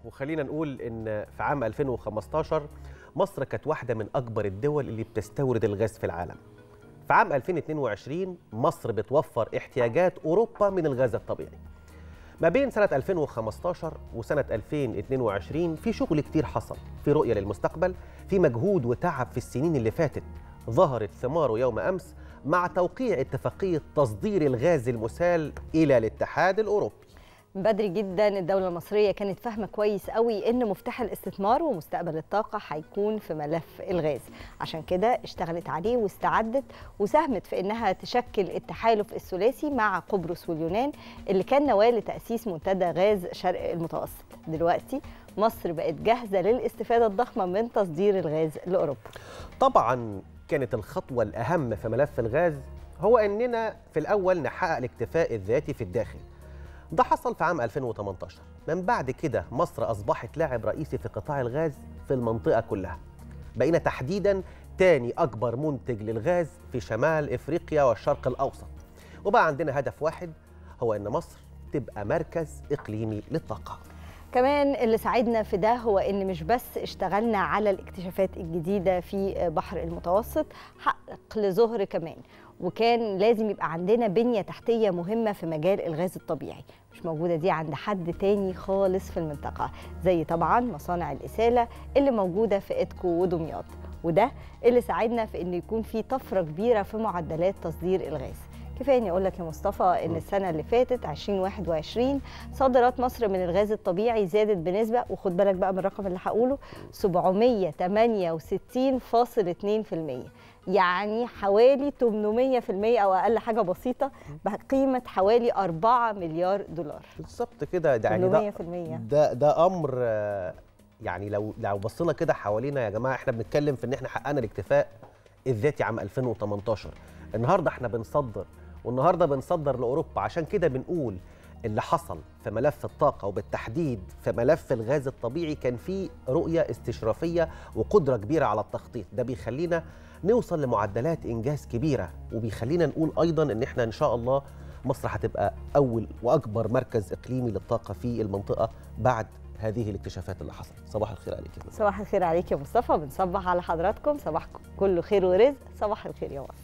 وخلينا نقول ان في عام 2015 مصر كانت واحده من اكبر الدول اللي بتستورد الغاز في العالم في عام 2022 مصر بتوفر احتياجات اوروبا من الغاز الطبيعي ما بين سنة 2015 وسنة 2022 في شغل كتير حصل في رؤية للمستقبل في مجهود وتعب في السنين اللي فاتت ظهرت ثماره يوم أمس مع توقيع اتفاقية تصدير الغاز المسال إلى الاتحاد الأوروبي من بدري جدا الدولة المصرية كانت فاهمة كويس قوي إن مفتاح الاستثمار ومستقبل الطاقة هيكون في ملف الغاز عشان كده اشتغلت عليه واستعدت وساهمت في إنها تشكل التحالف الثلاثي مع قبرص واليونان اللي كان نواة لتأسيس منتدى غاز شرق المتوسط دلوقتي مصر بقت جاهزة للاستفادة الضخمة من تصدير الغاز لأوروبا طبعا كانت الخطوة الأهم في ملف الغاز هو أننا في الأول نحقق الاكتفاء الذاتي في الداخل ده حصل في عام 2018 من بعد كده مصر أصبحت لاعب رئيسي في قطاع الغاز في المنطقة كلها بقينا تحديدا تاني أكبر منتج للغاز في شمال إفريقيا والشرق الأوسط وبقى عندنا هدف واحد هو أن مصر تبقى مركز إقليمي للطاقة كمان اللي ساعدنا في ده هو ان مش بس اشتغلنا على الاكتشافات الجديده في بحر المتوسط حقل زهر كمان وكان لازم يبقى عندنا بنيه تحتيه مهمه في مجال الغاز الطبيعي مش موجوده دي عند حد تاني خالص في المنطقه زي طبعا مصانع الاساله اللي موجوده في ادكو ودمياط وده اللي ساعدنا في ان يكون في طفره كبيره في معدلات تصدير الغاز كفايه اني اقول لك يا مصطفى ان السنه اللي فاتت 2021 صادرات مصر من الغاز الطبيعي زادت بنسبه وخد بالك بقى من الرقم اللي هقوله 768.2% يعني حوالي 800% او اقل حاجه بسيطه بقيمه حوالي 4 مليار دولار بالظبط كده ده يعني 800% ده, ده ده امر آه، يعني لو لو بصينا كده حوالينا يا جماعه احنا بنتكلم في ان احنا حققنا الاكتفاء الذاتي عام 2018 النهارده احنا بنصدر والنهارده بنصدر لاوروبا عشان كده بنقول اللي حصل في ملف الطاقة وبالتحديد في ملف الغاز الطبيعي كان فيه رؤية استشرافية وقدرة كبيرة على التخطيط ده بيخلينا نوصل لمعدلات إنجاز كبيرة وبيخلينا نقول أيضا إن إحنا إن شاء الله مصر هتبقى أول وأكبر مركز إقليمي للطاقة في المنطقة بعد هذه الاكتشافات اللي حصلت صباح الخير عليك يا صباح الخير عليك يا مصطفى بنصبح على حضراتكم صباحكم كله خير ورزق صباح الخير يا مصر